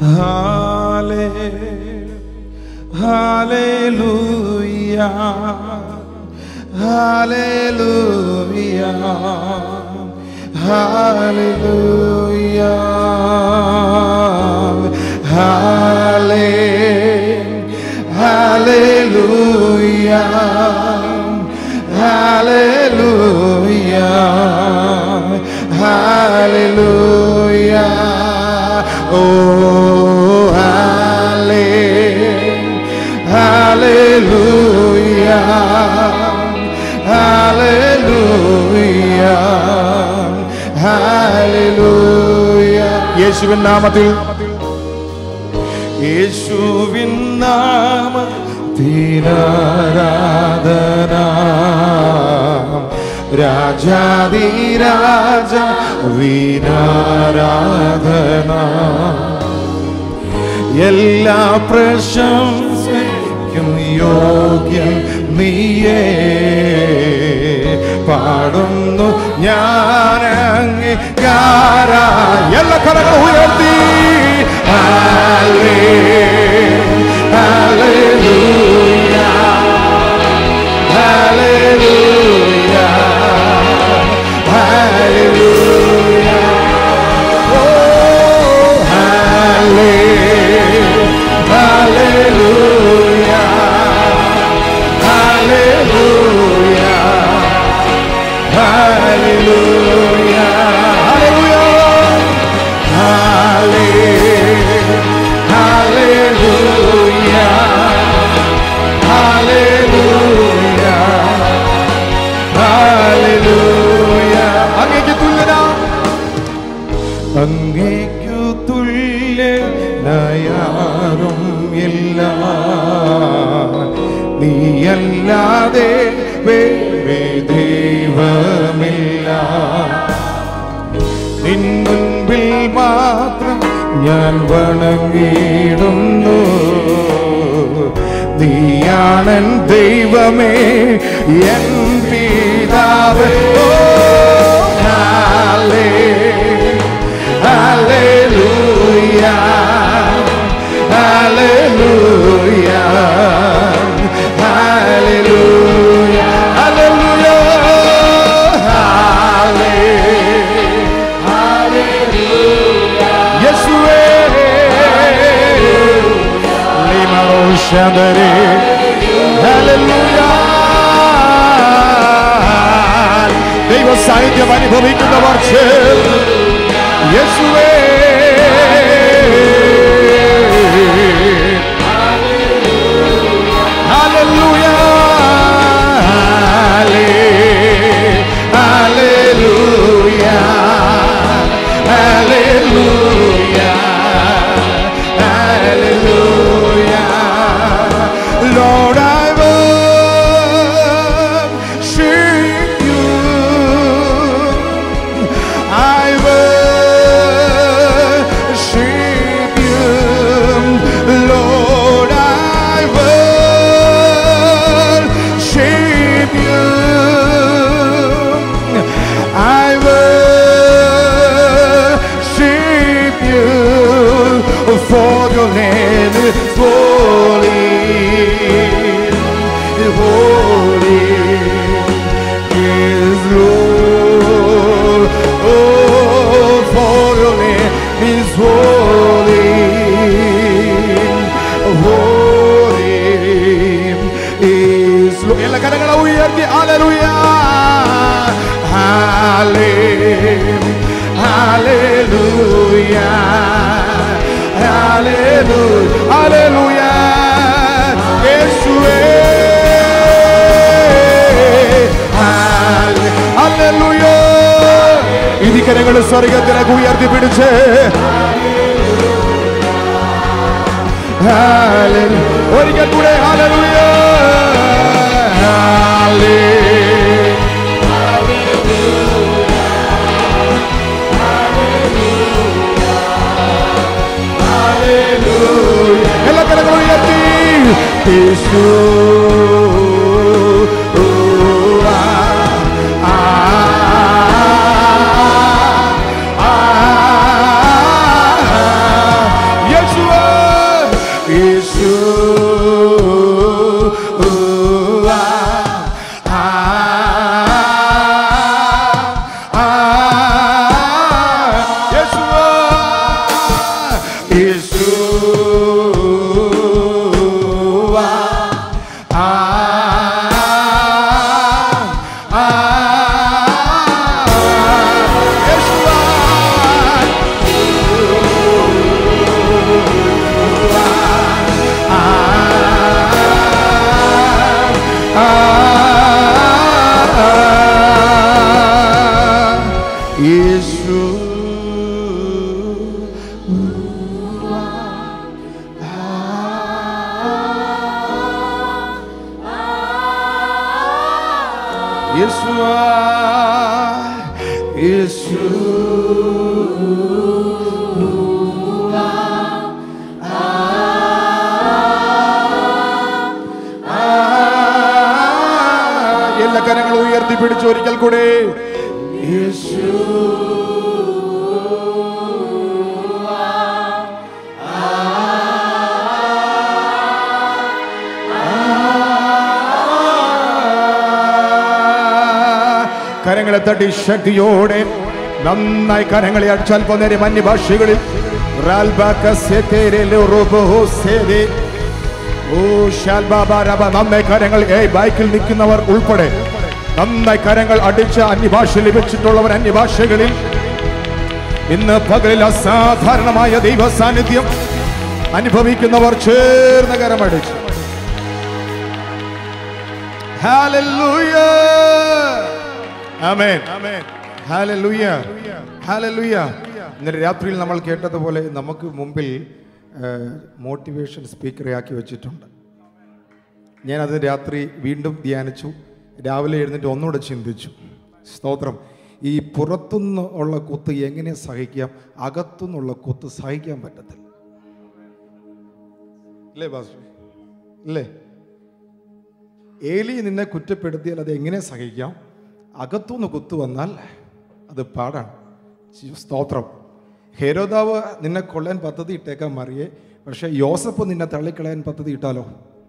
ഹാലേ ഹാലേലൂയ ഹാലേലൂയ ഹാലേലൂയ ഹാലേ ഹാലേലൂയ ഹാലേലൂയ ഹാലേലൂയ ഓ ഹാലേ ഹാലേലൂയ ഹാലേലൂയ ഹാലേലൂയ യേശുവിൻ നാമത്തിൽ യേശുവിൻ നാമ തീരാരാധന രാജാതിരാജ വീരാരാധന എല്ലാ പ്രശംസയ്ക്കും യോഗ്യം നീയേ പാടുന്നു ഞാൻ അംഗീകാര എല്ലാ കരകൾ ഉയർത്തി ഹാലേ ഹാലേലൂയ ഹാലേലൂയ ഹാലേലൂയ ഓ ഹാലേ ഹാലേലൂയ ഹാലേലൂയ ഹാലേലൂയ ഹാലേലൂയ ഹാലേ ഹാലേലൂയ ഹാലേലൂയ ഹാലേലൂയ അങ്ങേക്ക് തുല്യനാ അങ്ങേക്കു തുല്യനായാറും ഇല്ല നീയല്ലാതെ വേറെ ദൈവമില്ല നിൻ മുൻപിൽ മാത്രം ഞാൻ വണങ്ങിയിടുന്നു നീയാണൻ ദൈവമേ എൻ പിതാവ് ഓ, ഹാലേ, ഹാലേലൂയ, ഹാലേലൂയ, ഹാലേലൂയ, ഹാലേലൂയ, ഹാലേ, യേശുവേ ലിമറോഷദരേ ഹല്ലേലൂയ ദൈവ സാന്നിധ്യം അനുഭവിക്കുന്നവർ ചേർന്ന് യേശുവേ ഹല്ലേലൂയ ഹല്ലേലൂയ ഹല്ലേലൂയ ഹല്ലേലൂയ Hallelujah. Lord, I worship you. I worship you. Lord, I worship you. I worship you for your name is holy, holy is Lord. Oh, for your name is holy, holy is Lord. എല്ലാ കരങ്ങളെ ഉയർത്തി ഹല്ലേലൂയ ഹല്ലേലൂയ ഹല്ലേലൂയ ഹല്ലേലൂയ യേശുവേ ഹല്ലേലൂയ ഇതിക്കരങ്ങൾ സ്വർഗത്തിലേക്ക് ഉയർത്തി പിടിച്ച് ഹല്ലേലൂയ. ഒരിക്കൽ കൂടെ ഹല്ലേലൂയ ഹല്ലേലൂയ എല്ലാ കരങ്ങളും ഉയർത്തി യേശു ആ, ആ, ആ, യേശു യേശു യേശുവാ യേശു എല്ലാ കരങ്ങളും ഉയർത്തി പിടിച്ചു ഒരിക്കൽ കൂടെ യേശു കരങ്ങളെ തട്ടി ശക്തിയോടെ നന്നായി കരങ്ങളെ അടിച്ചാൽ പോന്നേരെ മന്യഭാഷകളിൽ ഓ ശാൽബാബാരബ നന്നായി കരങ്ങൾ ഏയ് ബൈക്കിൽ നിൽക്കുന്നവർ ഉൾപ്പെടെ നന്നായി കരങ്ങൾ അടിച്ച അന്യഭാഷ ലഭിച്ചിട്ടുള്ളവർ അന്യഭാഷകളിൽ ഇന്ന് പകലിൽ അസാധാരണമായ ദൈവ സാന്നിധ്യം അനുഭവിക്കുന്നവർ ചേർന്ന് കരമടിച്ചു Hallelujah. Amen. Hallelujah. Hallelujah. ഇന്നലെ രാത്രിയിൽ നമ്മൾ കേട്ടതുപോലെ നമുക്ക് മുമ്പിൽ മോട്ടിവേഷൻ സ്പീക്കറെ ആക്കി വെച്ചിട്ടുണ്ട് ഞാനത് രാത്രി വീണ്ടും ധ്യാനിച്ചു രാവിലെ എഴുന്നേറ്റ് ഒന്നുകൂടെ ചിന്തിച്ചു സ്തോത്രം ഈ പുറത്തുനിന്ന് ഉള്ള കുത്ത് എങ്ങനെ സഹിക്കാം അകത്തുനിന്നുള്ള കുത്ത് സഹിക്കാൻ പറ്റത്തില്ല ഇല്ലേ ബാസ് ഇല്ലേ ഏലി നിന്നെ കുറ്റപ്പെടുത്തിയാൽ അത് എങ്ങനെ സഹിക്കാം അകത്തുനിന്ന് കുത്തു വന്നാൽ അത് പാടാണ് ചി- സ്തോത്രം ഹേരോദാവ് നിന്നെ കൊല്ലാൻ പദ്ധതി ഇട്ടേക്കാൻ മറിയേ പക്ഷെ യോസഫ് നിന്നെ തള്ളിക്കളയാൻ പദ്ധതി ഇട്ടാലോ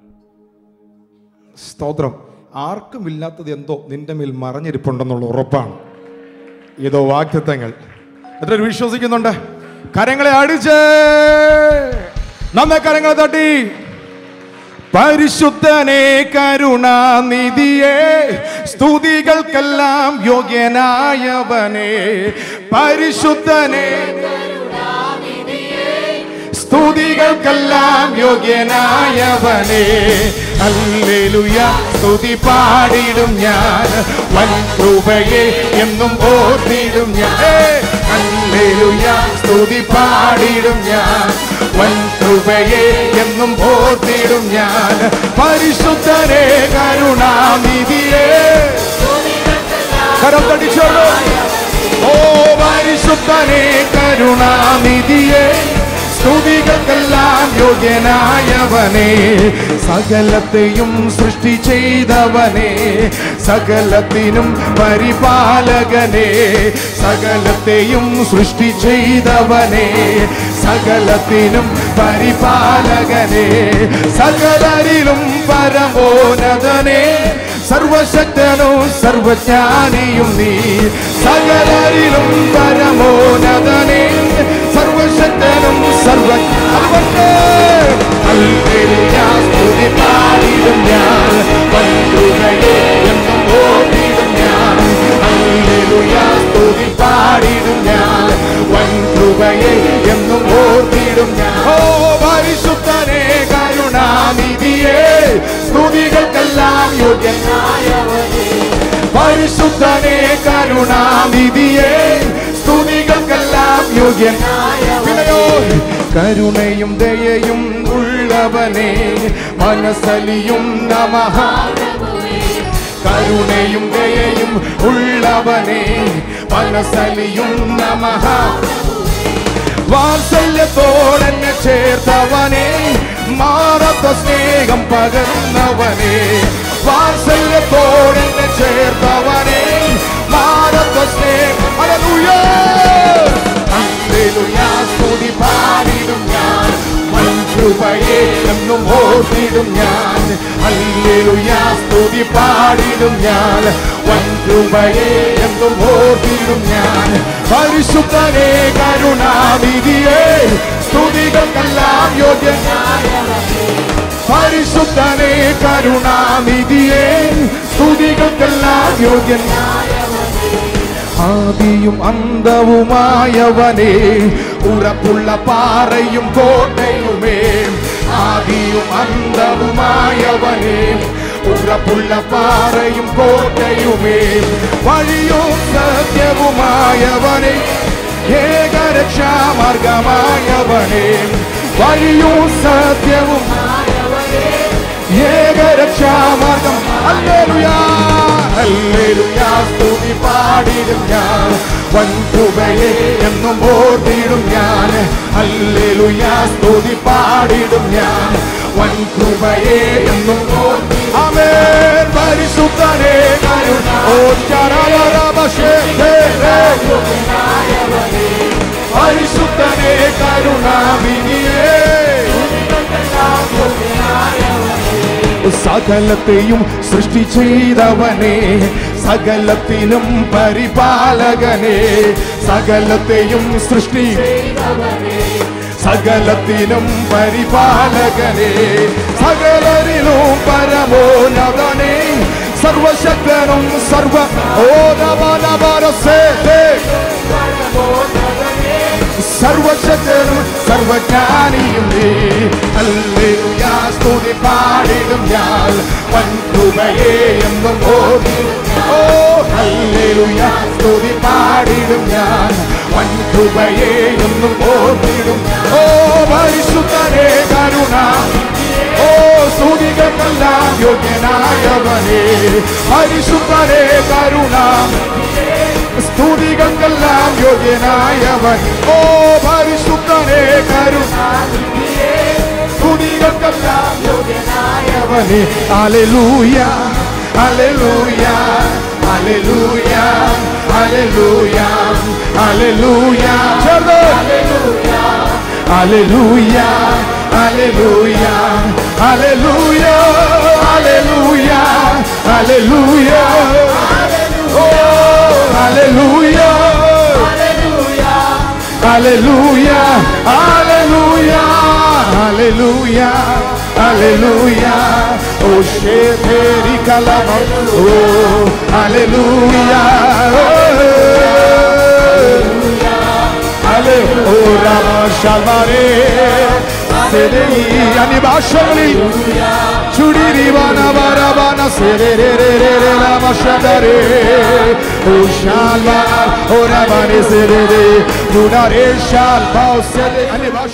സ്തോത്രം ആർക്കും ഇല്ലാത്തത് എന്തോ നിന്റെ മേൽ മറഞ്ഞിരിപ്പുണ്ടെന്നുള്ള ഉറപ്പാണ് ഏതോ വാക്യത്വങ്ങൾ എത്ര പേര് വിശ്വസിക്കുന്നുണ്ട് കരങ്ങളെ അടിച്ച് നന്ന കരങ്ങളെ തട്ടി പരിശുദ്ധനെ കരുണാനിധിയെ സ്തുതികൾക്കെല്ലാം യോഗ്യനായവനെ പരിശുദ്ധനെ സ്തുതികൾക്കെല്ലാം യോഗ്യനായവനെ അല്ലേലുയ സ്തുതി പാടിടും ഞാൻ വൻ കൃപയെ എന്നും ഓർത്തിടും ഞാൻ അല്ലേലുയ സ്തുതി പാടിടും ഞാൻ വൻ കൃപയെ എന്നും ഓർത്തിടും ഞാൻ പരിശുദ്ധനെ കരുണാനിധിയെ കരം തടിച്ചോളൂ ഓ പരിശുദ്ധനെ കരുണാനിധിയെ സ്തുതികൾക്കെല്ലാം യോഗ്യനായവനെ സകലത്തെയും സൃഷ്ടി ചെയ്തവനെ സകലത്തിനും പരിപാലകനെ സകലത്തെയും സൃഷ്ടി ചെയ്തവനെ സകലത്തിനും പരിപാലകനെ സകലരിലും പരമോനതനെ സർവശക്തനോ സർവജ്ഞാനിയും നീ സകലരിലും പരമോനതനെ സർവശക്തനും സർവ അതുകൊണ്ട് ഹല്ലേലൂയ, സ്തുതി പാടിടും ഞാൻ വൻകൃപയെ എന്നും ഓടിടും ഞാൻ ഹല്ലേലൂയ, സ്തുതി പാടിടും ഞാൻ വൻകൃപയെ എന്നും ഓർത്തിടും ഞാൻ ഓ പരിശുദ്ധനെ കരുണാനിധിയെ സ്തുതികൾക്കെല്ലാം യോഗ്യനായവനെ പരിശുദ്ധനെ കരുണാനിധിയെ സ്തുതികൾക്കെല്ലാം യോഗ്യനായവനെയോ കരുണയും ദയയും ഉള്ളവനെ മനസ്സലിയും നമഃ കരുണയും ദയയും ഉള്ളവനെ മനസ്സലിയും നമഃ വാത്സല്യത്തോടെന്നെ ചേർത്തവനെ മാറത്ത സ്നേഹം പകർന്നവനെ വാത്സല്യത്തോടെന്നെ ചേർത്തവനെ മാറത്ത സ്നേഹം ഹല്ലേലൂയ ഹല്ലേലൂയ സ്തുതി പാടിടും ഞാൻ വൻ കൃപയെ എന്നും ഓർത്തിടും ഞാൻ ഹല്ലേലൂയ സ്തുതി പാടിടും ഞാൻ വൻ കൃപയെ എന്നും ഓർത്തിടും ഞാൻ പരിശുദ്ധനെ കരുണാനിധിയെ സ്തുതികൾക്കെല്ലാം യോഗ്യനായ പരിശുദ്ധനെ കരുണാനിധിയെ സ്തുതികൾക്കെല്ലാം യോഗ്യനായ ആദിയും അന്തവുമായവനെ ഉറപ്പുള്ള പാറയും കോട്ടയുമേ ആദിയും അന്തവുമായവനെ ഉറപ്പുള്ള പാറയും കോട്ടയുമേ വഴിയും സത്യവുമായവനെ ഏകരക്ഷാമാർഗമായവനെ വഴിയും സത്യവും ഏകരക്ഷാമാർഗം ഹല്ലേലൂയാ ഹല്ലേലൂയാ സ്തുതി പാടിടും ഞാൻ വൻകുബയെ എന്നും ഓർത്തിടും ഞാൻ ഹല്ലേലൂയാ സ്തുതി പാടിടും ഞാൻ വൻകുബയെ എന്നും ഓർത്തി ആമേൻ പരിശുദ്ധനേ കരുണ ഓ ചരവരവശേ പരിശുദ്ധനേ കരുണാവിനിയേ സകലത്തെയും സൃഷ്ടി ചെയ്തവനെ സകലത്തിനും പരിപാലകനെ സകലത്തെയും സൃഷ്ടി സകലത്തിനും പരിപാലകനെ സകലരിലും പരമോന്നതനെ സർവശക്തനും സർവ ഓരവനവരസേ സർവശക്തനും സർവജ്ഞാനിയും നീ ഹല്ലേലൂയാ സ്തുതി പാടിടും ഞാൻ വൻകുബയെ എന്നും ഓർത്തിടും ഓ ഹല്ലേലൂയാ സ്തുതി പാടിടും ഞാൻ വൻകുബയെ എന്നും ഓർത്തിടും ഓ പരിശുദ്ധനെ കരുണ ഓ സ്തുതികൾക്കെല്ലാം യോഗ്യനായവനെ പരിശുദ്ധനെ കരുണ സ്തുതികൾക്കെല്ലാം യോഗ്യനായവൻ ഓ പരിശുദ്ധനെ കരുണ സ്തുതികൾക്കെല്ലാം യോഗ്യനായവനെ അലലൂയ അലലൂയ അലലൂയ അലലൂയ അലലൂയ ചേർന്ന് അലലൂയ അലലൂയ അലലൂയ അലലൂയ അലലൂയ ഓ അലലൂയ അലലൂയ അലലൂയ അലലൂയ അലലൂയ ഓ ശേരി കലമ ഓ അലലൂയ അലെ ഓ രാമ ശൽമാരേ അനിഭാഷകളിൽ ചുടിരിവാന വരവാന സെരേരേരേരേ നമശദരേ ഓ ശാൽവാ ഓ രവാനെ സെരേരേ നുഡാരേ ശാൽവാ സെരേ അനിഭാഷ